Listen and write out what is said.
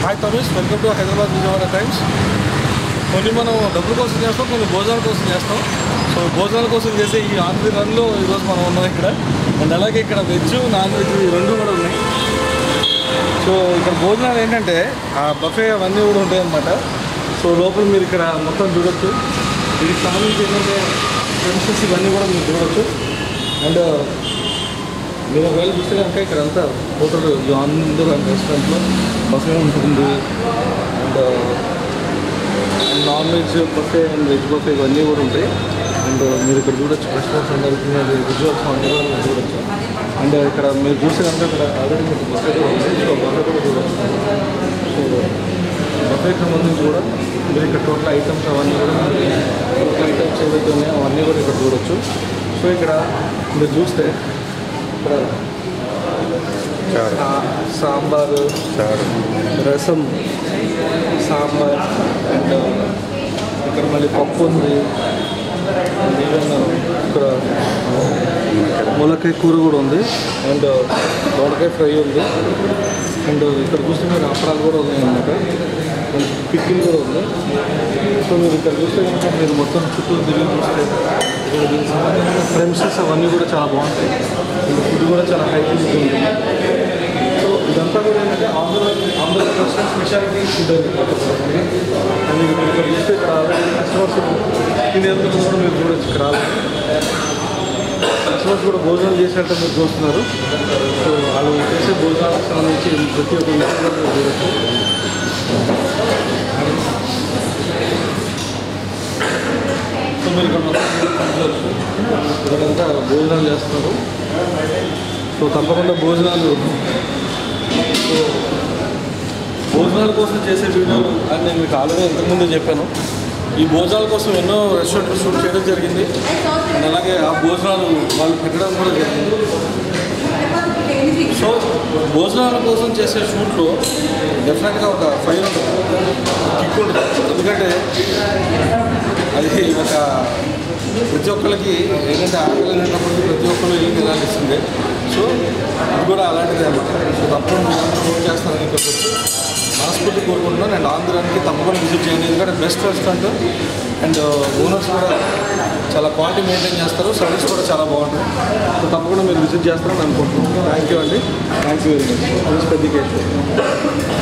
Hi Tamesh welcome to Hyderabad Vijayawada times కొన్ని మనం డబ్బుల కోసం చేస్తాం కొన్ని భోజనాల కోసం చేస్తాం సో భోజనాల కోసం చేసే ఈ ఆంధ్ర రన్లో ఈరోజు మనం ఉన్నాం ఇక్కడ అండ్ అలాగే ఇక్కడ వెజ్ నాన్ వెజ్ ఈ రెండు కూడా ఉన్నాయి సో ఇక్కడ భోజనాలు ఏంటంటే ఆ బఫే అవన్నీ కూడా ఉంటాయి అన్నమాట సో లోపల మీరు ఇక్కడ మొత్తం చూడొచ్చు వీటికి సంబంధించి ఏంటంటే ప్రిన్సెస్ ఇవన్నీ కూడా మీరు చూడొచ్చు అండ్ మీరు ఒకవేళ చూస్తే కనుక ఇక్కడ అంతా హోటల్ అందరూ అండ్ రెస్టారెంట్లో బఫే ఉంటుంది and non veg buffet and veg buffet ఇవన్నీ కూడా ఉంటాయి అండ్ మీరు ఇక్కడ చూడొచ్చు రెస్టారెంట్స్ ఉండాల్సిన విజువల్స్ అన్నీ కూడా మీరు చూడొచ్చు అండ్ ఇక్కడ మీరు చూస్తే కనుక ఇక్కడ ఆల్రెడీ మీకు బఫే కూడా ఉంది సో బఫే కూడా చూడొచ్చు సో బఫేకి సంబంధించి కూడా మీరు ఇక్కడ టోటల్ ఐటమ్స్ అవన్నీ కూడా టోటల్ ఐటమ్స్ ఏవైతే ఉన్నాయో అవన్నీ కూడా ఇక్కడ చూడొచ్చు సో ఇక్కడ మీరు చూస్తే ఇక్కడ సా- సాంబారు రసం సాంబార్ అండ్ ఇక్కడ మళ్ళీ పప్పు ఉంది అండ్ ఈవెన్ ఇక్కడ ములక్కాయ కూర కూడా ఉంది అండ్ దొండకాయ ఫ్రై ఉంది అండ్ ఇక్కడ చూస్తే మీరు అప్పడాలు కూడా ఉన్నాయి అన్నమాట అండ్ పిక్కిల్ కూడా ఉంది సో మీరు ఇక్కడ చూస్తే కనుక మీరు మొత్తం చుట్టూ తిరిగి చూస్తే ఇక్కడ దీనికి సంబంధించిన ఫ్రెండ్సెస్ అవన్నీ కూడా చాలా బాగుంటాయి అండ్ ఫుడ్ కూడా చాలా హైజీనిక్ ఉంటుంది సో ఇదంతా కూడా ఏంటంటే Andhra Andhra restaurant speciality food and మీరు ఇక్కడ చూస్తే ఇక్కడ ఆల్రెడీ కస్టమర్స్ తినేందుకు కూడా మీరు చూడొచ్చు ఇక్కడ కస్టమర్స్ కూడా భోజనం చేసినట్టు మీరు చూస్తున్నారు సో వాళ్ళు చేసే భోజనాలకు సంబంధించి ప్రతి ఒక్క విషయం కూడా మీరు చూడొచ్చు సో మీరు ఇక్కడ మొత్తం చూడొచ్చు. ఇక్కడంతా భోజనాలు చేస్తున్నారు సో తప్పకుండా భోజనాలు సో భోజనాల కోసం చేసే వీడియోలు అని నేను మీకు ఆల్రెడీ ఇంతకుముందు చెప్పాను ఈ భోజనాల కోసం ఎన్నో రెస్టారెంట్లు షూట్ చేయడం జరిగింది అండ్ అలాగే ఆ భోజనాలు వాళ్ళు పెట్టడం కూడా జరిగింది సో భోజనాల కోసం చేసే షూట్లో డెఫినెట్గా ఒక ఫైర్ ఉంటుంది కిక్ ఉంటుంది ఎందుకంటే అది ఒక ప్రతి ఒక్కరికి ఏంటంటే ఆకలి అనేటప్పుడు ప్రతి ఒక్కరు ఏం తినాల్సిందే సో ఇది కూడా అలాంటిదే అనమాట సో తప్పకుండా మీరు ఫోన్ చేస్తారని ఇక్కడికి వచ్చి మనస్ఫూర్తి కోరుకుంటున్నాను అండ్ ఆంధ్రానికి తప్పకుండా విజిట్ చేయండి ఎందుకంటే బెస్ట్ రెస్టారెంట్ అండ్ ఓనర్స్ కూడా చాలా క్వాలిటీ మెయింటైన్ చేస్తారు సర్వీస్ కూడా చాలా బాగుంటుంది సో తప్పకుండా మీరు విజిట్ చేస్తారని అనుకుంటున్నాను థ్యాంక్ యూ అండి థ్యాంక్ యూ వెరీ మచ్ పెద్ద